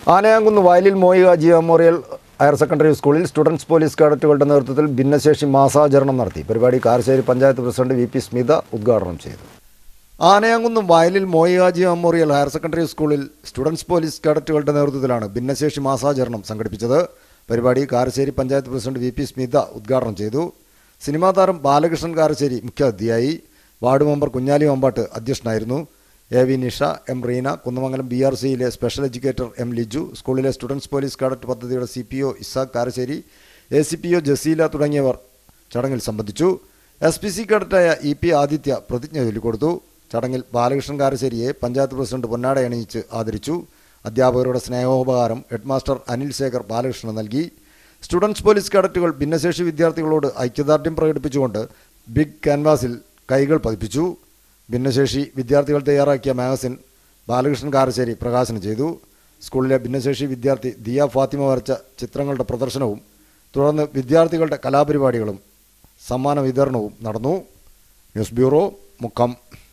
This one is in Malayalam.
ആനയാങ്കുന്ന് വയലിൽ മോയിക ജി മെമ്മോറിയൽ ഹയർ സെക്കൻഡറി സ്കൂളിൽ സ്റ്റുഡൻസ് പോലീസ് കേഡറ്റുകളുടെ നേതൃത്വത്തിൽ ഭിന്നശേഷി മാസാചരണം നടത്തി പരിപാടി Karassery panchayat president V P Smitha ഉദ്ഘാടനം ചെയ്തു ആനയാങ്കുന്നും വയലിൽ മോയികാജി മെമ്മോറിയൽ ഹയർ സെക്കൻഡറി സ്കൂളിൽ സ്റ്റുഡൻസ് പോലീസ് കേഡറ്റുകളുടെ നേതൃത്വത്തിലാണ് ഭിന്നശേഷി മാസാചരണം സംഘടിപ്പിച്ചത് പരിപാടി Karassery panchayat president V P Smitha ഉദ്ഘാടനം ചെയ്തു സിനിമാ താരം ബാലകൃഷ്ണൻ കാരശ്ശേരി മുഖ്യാതിഥിയായി വാർഡ് മെമ്പർ കുഞ്ഞാലി മമ്പാട്ട് അധ്യക്ഷനായിരുന്നു A V Nisha M Reena Kunnamangalam B R സിയിലെ സ്പെഷ്യൽ എഡ്യൂക്കേറ്റർ എം ലിജു സ്കൂളിലെ സ്റ്റുഡൻസ് പോലീസ് കാഡറ്റ് പദ്ധതിയുടെ C P O Ishaq Karassery A C P O Jaseela തുടങ്ങിയവർ ചടങ്ങിൽ സംബന്ധിച്ചു എസ് പി സി കേഡറ്റായ ഇ പി ആദിത്യ പ്രതിജ്ഞ ചൊല്ലിക്കൊടുത്തു ചടങ്ങിൽ ബാലകൃഷ്ണൻ കാരശ്ശേരിയെ പഞ്ചായത്ത് പ്രസിഡന്റ് പൊന്നാട അണിയിച്ച് ആദരിച്ചു അധ്യാപകരുടെ സ്നേഹോപകാരം ഹെഡ്മാസ്റ്റർ അനിൽ ശേഖർ ബാലകൃഷ്ണൻ നൽകി സ്റ്റുഡൻസ് പോലീസ് കേഡറ്റുകൾ ഭിന്നശേഷി വിദ്യാർത്ഥികളോട് ഐക്യദാർഢ്യം പ്രകടിപ്പിച്ചുകൊണ്ട് ബിഗ് ക്യാൻവാസിൽ കൈകൾ പതിപ്പിച്ചു ഭിന്നശേഷി വിദ്യാർത്ഥികൾ തയ്യാറാക്കിയ മാഗസിൻ ബാലകൃഷ്ണൻ കാരശ്ശേരി പ്രകാശനം ചെയ്തു സ്കൂളിലെ ഭിന്നശേഷി വിദ്യാർത്ഥി ദിയ ഫാത്തിമ വരച്ച ചിത്രങ്ങളുടെ പ്രദർശനവും തുടർന്ന് വിദ്യാർത്ഥികളുടെ കലാപരിപാടികളും സമ്മാന വിതരണവും നടന്നു ന്യൂസ് ബ്യൂറോ മുക്കം